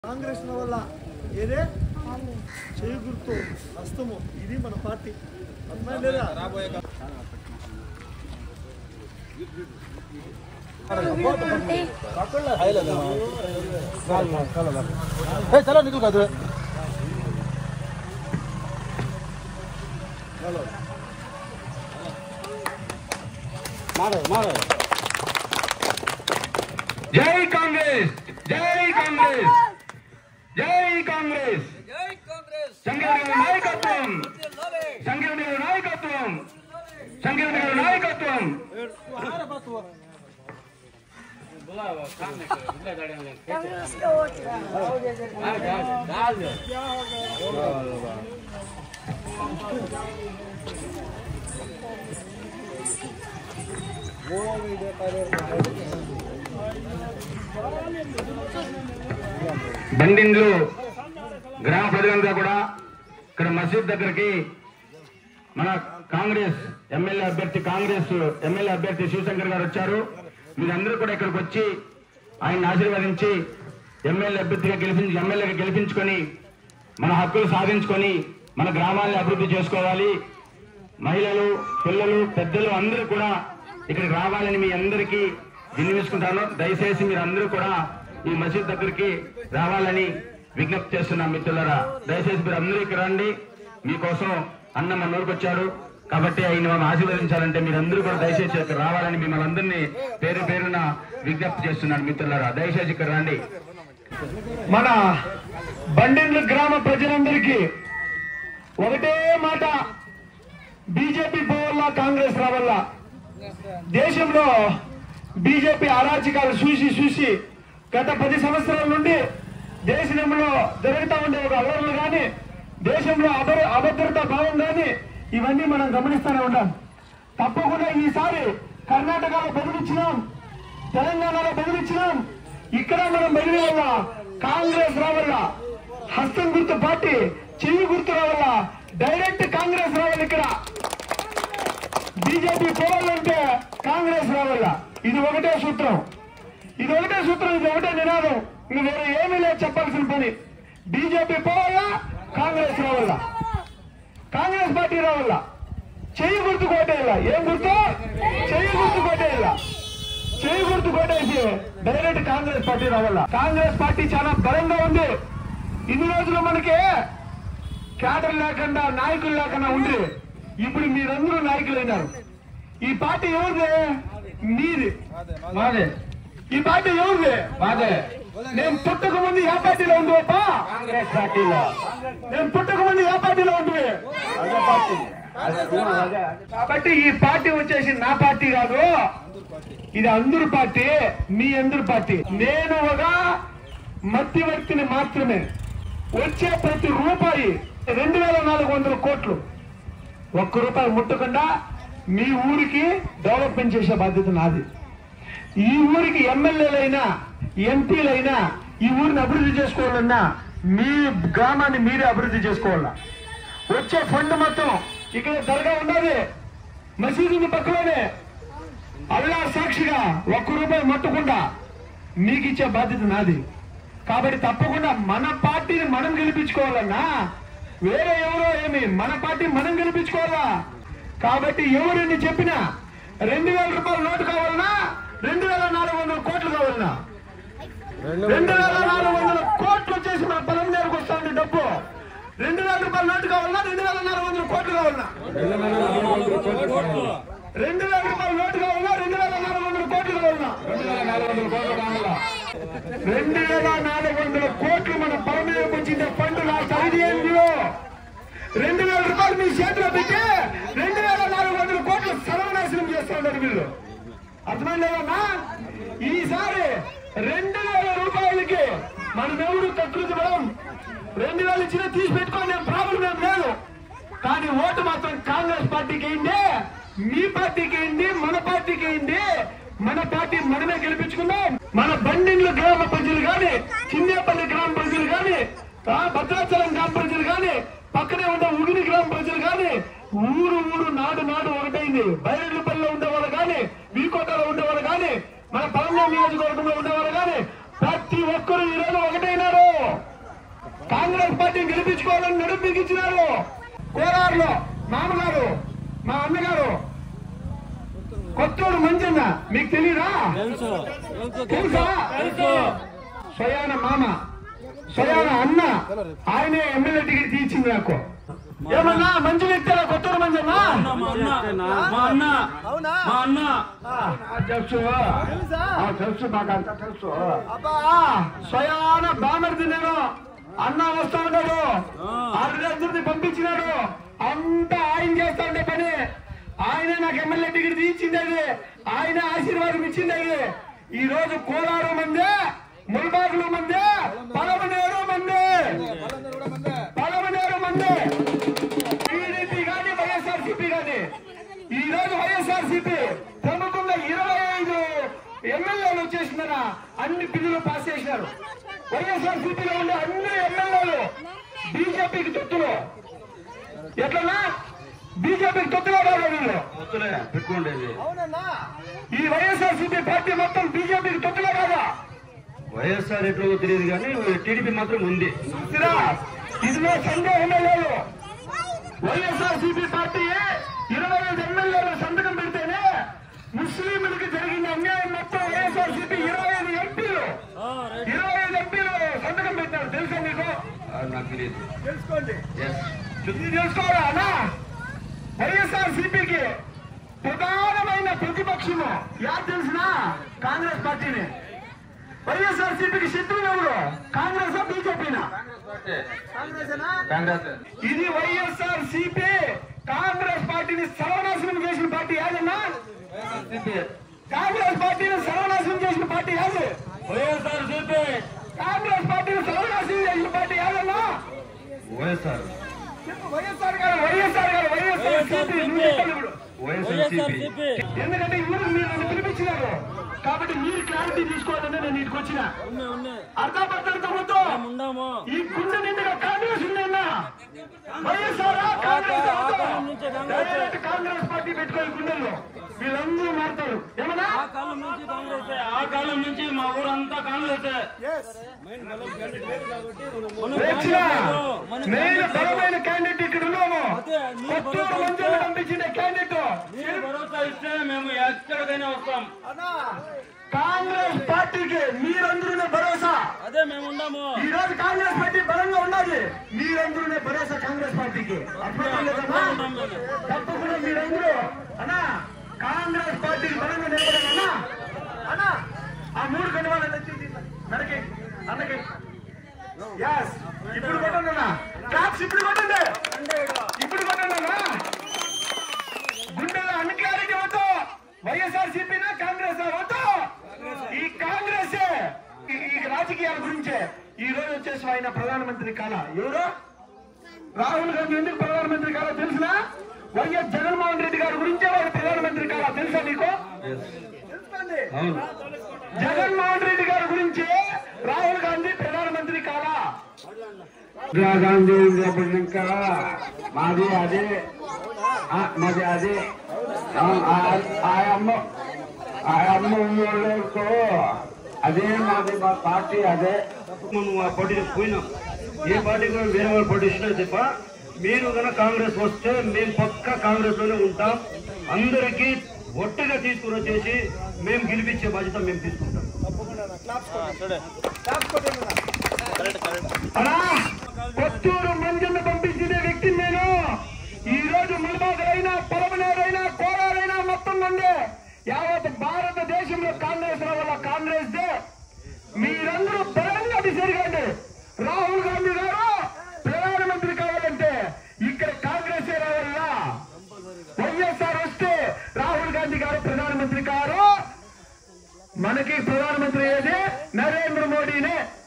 కాంగ్రెస్ వల్ల ఏదే చేయి గుర్తు హస్తము ఇది మన పార్టీ అర్థమైంది లేదా चलो निकल कर मारो मारो జై కాంగ్రెస్ జై కాంగ్రెస్ జై కాంగ్రెస్ సంఘటన నాయకత్వం సంఘటన నాయకత్వం సంఘటన నాయకత్వం బండిండ్లు గ్రామ ప్రజలంతా కూడా ఇక్కడ మసీద్ దగ్గరికి మన కాంగ్రెస్ ఎమ్మెల్యే అభ్యర్థి కాంగ్రెస్ ఎమ్మెల్యే అభ్యర్థి శివశంకర్ గారు వచ్చారు మీరందరూ కూడా ఇక్కడికి వచ్చి ఆయన ఆశీర్వదించి ఎమ్మెల్యే అభ్యర్థిగా గెలిపించి ఎమ్మెల్యేగా గెలిపించుకొని మన హక్కులు సాధించుకొని మన గ్రామాన్ని అభివృద్ధి చేసుకోవాలి మహిళలు పిల్లలు పెద్దలు అందరూ కూడా ఇక్కడికి రావాలని మీ అందరికీ వినియోగించుకుంటాను దయచేసి మీరు అందరూ కూడా ఈ మసీద్ దగ్గరికి రావాలని విజ్ఞప్తి చేస్తున్నాం మిత్రులరా దయచేసి మీరు అందరూ ఇక్కడ రండి మీకోసం అన్న మన ఊరికి వచ్చాడు కాబట్టి ఆయన మనం ఆశీర్వదించాలంటే మీరందరూ కూడా దయచేసి ఇక్కడ రావాలని మిమ్మల్ని అందరినీ పేరు పేరున విజ్ఞప్తి చేస్తున్నాను మిత్రులరా దయచేసి ఇక్కడ రండి మన బండెండ్ల గ్రామ ప్రజలందరికీ ఒకటే మాట బీజేపీ పోవల్ల కాంగ్రెస్ రావల్ల దేశంలో బీజేపీ అరాచకాలు చూసి చూసి గత పది సంవత్సరాల నుండి దేశంలో జరుగుతూ ఉండే ఒక అల్లర్లు కానీ దేశంలో అభ అభద్రతా భావం కానీ ఇవన్నీ మనం గమనిస్తూనే ఉన్నాం తప్పకుండా ఈసారి కర్ణాటకలో బెదిరించినాం తెలంగాణలో బెదిరించినాం ఇక్కడ మనం బెదిరి వల్ల కాంగ్రెస్ రావల్ల హస్తం గుర్తు పార్టీ చెయ్యి గుర్తు రావల్ల డైరెక్ట్ కాంగ్రెస్ రావాలి ఇక్కడ బీజేపీ పోవాలంటే కాంగ్రెస్ రావాల ఇది ఒకటే సూత్రం ఇది ఒకటే సూత్రం ఇది ఒకటే నినాదం ఇంక వేరే ఏమీ లేదు చెప్పాల్సిన పని బీజేపీ పోవాలా కాంగ్రెస్ రావాలా కాంగ్రెస్ పార్టీ రావాలా చెయ్యి గుర్తు కొట్టేయాల ఏం గుర్తు చెయ్యి గుర్తు కొట్టేయాల చెయ్యి గుర్తు కొట్టేసి డైరెక్ట్ కాంగ్రెస్ పార్టీ రావాలా కాంగ్రెస్ పార్టీ చాలా బలంగా ఉంది ఇన్ని రోజులు మనకి క్యాడర్ లేకుండా నాయకులు లేకుండా ఉండి ఇప్పుడు మీరందరూ నాయకులైనారు ఈ పార్టీ ఎవరిది మీది మాదే ఈ పార్టీ ఎవరిది మాదే నేను పుట్టక ముందు ఏ పార్టీలో ఉండవప్ప కాంగ్రెస్ పార్టీలో నేను పుట్టక ముందు ఏ పార్టీలో ఉంటుంది కాబట్టి ఈ పార్టీ వచ్చేసి నా పార్టీ కాదు ఇది అందరు పార్టీ మీ అందరు పార్టీ నేను ఒక మధ్యవర్తిని మాత్రమే వచ్చే ప్రతి రూపాయి రెండు వేల నాలుగు వందల కోట్లు ఒక్క రూపాయి ముట్టకుండా మీ ఊరికి డెవలప్మెంట్ చేసే బాధ్యత నాది ఈ ఊరికి ఎమ్మెల్యేలైనా ఎంపీలైనా ఈ ఊరిని అభివృద్ధి చేసుకోవాలన్నా మీ గ్రామాన్ని మీరే అభివృద్ధి చేసుకోవాలా వచ్చే ఫండ్ మొత్తం ఇక్కడ దర్గా ఉన్నది మసీదు ఉంది పక్కలోనే అల్లా సాక్షిగా ఒక్క రూపాయి ముట్టకుండా మీకు ఇచ్చే బాధ్యత నాది కాబట్టి తప్పకుండా మన పార్టీని మనం గెలిపించుకోవాలన్నా వేరే ఎవరో ఏమి మన పార్టీ మనం గెలిపించుకోవాలా కాబట్టి ఎవరిని చెప్పినా రెండు వేల రూపాయల నోటు కావాలన్నా రెండు వేల నాలుగు వందల కోట్లు కావాలన్నా రెండు వేల నాలుగు వందల కోట్లు వచ్చేసి మన పొలం నేరకు వస్తుంది డబ్బు రెండు వేల రూపాయల నోటు కావాలన్నా రెండు వేల నాలుగు వందల కోట్లు కావాలన్నా రెండు వేల రూపాయల నోటు కావాలన్నా రెండు వేల నాలుగు వందల కోట్లు కావాలన్నా రెండు వేల నాలుగు వందల కోట్లు మన పొలం నేరకు వచ్చింది ఫండ్ లాస్ట్ ఐదేళ్ళు రెండు వేల రూపాయలు మీ చేతిలో పెట్టి రెండు వేల నాలుగు వందల కోట్లు సర్వనాశనం చేస్తున్నారు వీళ్ళు అర్థమైందేమన్నా ఈసారి రెండు వేల రూపాయలకి మనం ఎవరు తక్కువ పడం రెండు వేలు ఇచ్చినా తీసి పెట్టుకోండి ప్రాబ్లం ఏం లేదు కానీ ఓటు మాత్రం కాంగ్రెస్ పార్టీకి వేయండి మీ పార్టీకి వేయండి మన పార్టీకి వేయండి మన పార్టీ మనమే గెలిపించుకుందాం మన బండిండ్ల గ్రామ ప్రజలు గాని చిన్నేపల్లి గ్రామ ప్రజలు గాని ఆ భద్రాచలం గ్రామ ప్రజలు గాని పక్కనే ఉన్న ఉగిరి గ్రామ ప్రజలు గాని ఊరు ఊరు నాడు నాడు ఒకటైంది బైరెడ్లపల్లిలో ఉండేవాళ్ళు గాని వీకోటలో ఉండేవాళ్ళు గాని మన పలంలో నియోజకవర్గంలో ఉండేవాళ్ళు గాని ప్రతి ఒక్కరు ఈరోజు ఒకటైనారు కాంగ్రెస్ పార్టీని గెలిపించుకోవాలని నడుపు బిగించినారు కోరారులో మామగారు మా అన్నగారు కొత్తూరు మంజన్న మీకు తెలియదా తెలుసా స్వయాన మామ స్వయాన అన్న ఆయనే ఎమ్మెల్యే టికెట్ తీయించింది నాకు ఏమన్నా మంచి వ్యక్తి కొత్తూరు మంజన్న మా అన్న అవునా మా అన్న ఆ, తెలుసు తెలుసా ఆ, తెలుసు మాకంతా తెలుసు అబ్బా స్వయాన బామర్ది నేను అన్న వస్తా ఉన్నాడు అందరిని పంపించినాడు అంతా ఆయన చేస్తా ఉండే పని ఆయనే నాకు ఎమ్మెల్యే టికెట్ తీయించింది అది ఆయన ఆశీర్వాదం ఇచ్చింది అది ఈ రోజు కోలారు మందే ముల్బాగులు మందే పలమనేరు మందే పలమనేరు మందే టీడీపీ కానీ వైఎస్ఆర్ సిపి కానీ ఈ రోజు వైఎస్ఆర్ సిపి ప్రముఖంగా ఇరవై ఐదు ఎమ్మెల్యేలు వచ్చేసిందన అన్ని బిల్లులు పాస్ చేసినారు వైఎస్ఆర్ సిపిలో ఉండే అన్ని ఎమ్మెల్యేలు బీజేపీకి తొత్తులు ఎట్లన్నా బీజేపీకి తొత్తుగా కాదు వీళ్ళు పెట్టుకోండి అవునన్నా ఈ వైఎస్ఆర్ సిపి పార్టీ మొత్తం బీజేపీకి తొత్తుగా కాదా వైఎస్ఆర్ ఎట్లో తెలియదు కానీ టీడీపీ మాత్రం ఉంది చూసిరా ఇదిలో సందేహమే లేదు వైఎస్ఆర్ సిపి పార్టీ ఇరవై ఐదు ఎమ్మెల్యేలు సంతకం పెడితేనే ముస్లింలకు జరిగిన అన్యాయం మొత్తం వైఎస్ఆర్ సిపి ఇరవై ఐదు ఎంపీలు ఇరవై ఐదు ఎంపీలు సంతకం పెట్టారు తెలుసా మీకు ఆ, నాకు తెలియదు తెలుసుకోండి ఇది తెలుసుకోవాలా అన్నా వైఎస్ఆర్ సిపికి ప్రధానమైన ప్రతిపక్షము యారు తెలిసిన కాంగ్రెస్ పార్టీని వైఎస్ఆర్ సిపికి శత్రువు ఎవరు కాంగ్రెస్ బీజేపీనా కాంగ్రెసేనా కాంగ్రెస్ ఇది వైఎస్ఆర్ సిపి కాంగ్రెస్ పార్టీని సర్వనాశనం చేసిన పార్టీ ఏదన్నా కాంగ్రెస్ పార్టీని సర్వనాశనం చేసిన పార్టీ ఏది వైఎస్ఆర్ సిపి కాంగ్రెస్ పార్టీని సర్వనాశనం చేసిన పార్టీ ఏదన్నా వైఎస్ఆర్ చెప్పు వైఎస్ఆర్ గారు వైఎస్ఆర్ గారు వైఎస్ఆర్ సిపి నువ్వు చెప్పండి ఇప్పుడు. వైఎస్ఆర్ సిపి ఎందుకంటే ఇವರು మీరు నన్ను పిలిపించినారు కాబట్టి మీరు క్లారిటీ తీసుకోవాలని నేను ఇటుకు వచ్చిన అర్థపడతారు తమ్ముతో ఉండాము ఈ గుండె నిండుగా కాంగ్రెస్ ఉందన్నా వైఎస్ఆర్ కాంగ్రెస్ అవుతా? డైరెక్ట్ కాంగ్రెస్ పార్టీ పెట్టుకోవాలి గుండెల్లో వీళ్ళందరూ మారుతారు ఏమన్నా ఆ కాలం నుంచి కాంగ్రెస్ ఆ కాలం నుంచి మా ఊరంతా కాంగ్రెస్ ఎస్ ప్రేక్షణ నేను బలమైన క్యాండిడేట్ ఇక్కడ ఉన్నాము కొత్తూరు మంజులు పంపించిన క్యాండిడేట్ మీరు భరోసా ఇస్తే మేము ఎక్కడికైనా వస్తాం అన్నా కాంగ్రెస్ పార్టీకి మీరందరూనే భరోసా అదే మేము ఉండాము ఈ రోజు కాంగ్రెస్ పార్టీ బలంగా ఉన్నది మీరందరూనే భరోసా కాంగ్రెస్ పార్టీకి అర్థమవుతుందా? తప్పకుండా మీరందరూ అన్నా కాంగ్రెస్ పార్టీకి బలంగా నిలబడాలన్నా అన్నా ఆ మూడు కనువాళ్ళు తెచ్చి మెడకి అన్నకి ఎస్ ఇప్పుడు కొట్టండి అన్న క్లాప్స్ ఇప్పుడు కొట్టండి ఇప్పుడు కొట్టండి అన్న గుండెలో అన్ని క్లారిటీ వద్దు వైఎస్ఆర్ సిపినా కాంగ్రెస్ వద్దు ఈ కాంగ్రెస్ ఈ రాజకీయాల గురించే ఈ రోజు వచ్చేసి ఆయన ప్రధానమంత్రి కాల ఎవరు రాహుల్ గాంధీ ఎందుకు ప్రధానమంత్రి కాల తెలిసినా వైఎస్ జగన్మోహన్ రెడ్డి గారి గురించే వాళ్ళు ప్రధానమంత్రి కాల తెలుసా నీకు తెలుసుకోండి అవును జగన్మోహన్ రెడ్డి గారి గురించి రాహుల్ గాంధీ ప్రధానమంత్రి కాలా ఇందిరా గాంధీ ఇంకా మాది అదే ఆ, మాది అదే ఆ, ఆ- ఆ అమ్మ ఆ అమ్మ ఉన్నోళ్ళకు అదే మాది మా పార్టీ అదే మనం ఆ పార్టీకి పోయినాం ఏ పార్టీకి మేము వేరే వాళ్ళు పార్టీ ఇచ్చినా తప్ప మీరు కనుక కాంగ్రెస్ వస్తే మేము పక్క కాంగ్రెస్ లోనే ఉంటాం అందరికీ ఒట్టుగా తీసుకుని వచ్చేసి మేము గెలిపించే బాధ్యత మేము తీసుకుంటాం క్లాప్స్ కొట్టండి అన్నా. అలా కొత్తూరు మంజన్న పంపించిన వ్యక్తి నేను ఈ రోజు ముల్బాదైనా పొలమనేరైనా కోరారైనా మొత్తం నుండి యావత్ భారతదేశంలో కాంగ్రెస్ వల్ల కాంగ్రెస్ దే మీరందరూ బలంగా తిరగండి రాహుల్ గాంధీ గారు ప్రధానమంత్రి కావాలంటే ఇక్కడ కాంగ్రెస్ రావాలా వైఎస్ఆర్ వస్తే రాహుల్ గాంధీ గారు ప్రధానమంత్రి కారు మనకి ప్రధానమంత్రి ఏది నరేంద్ర మోడీనే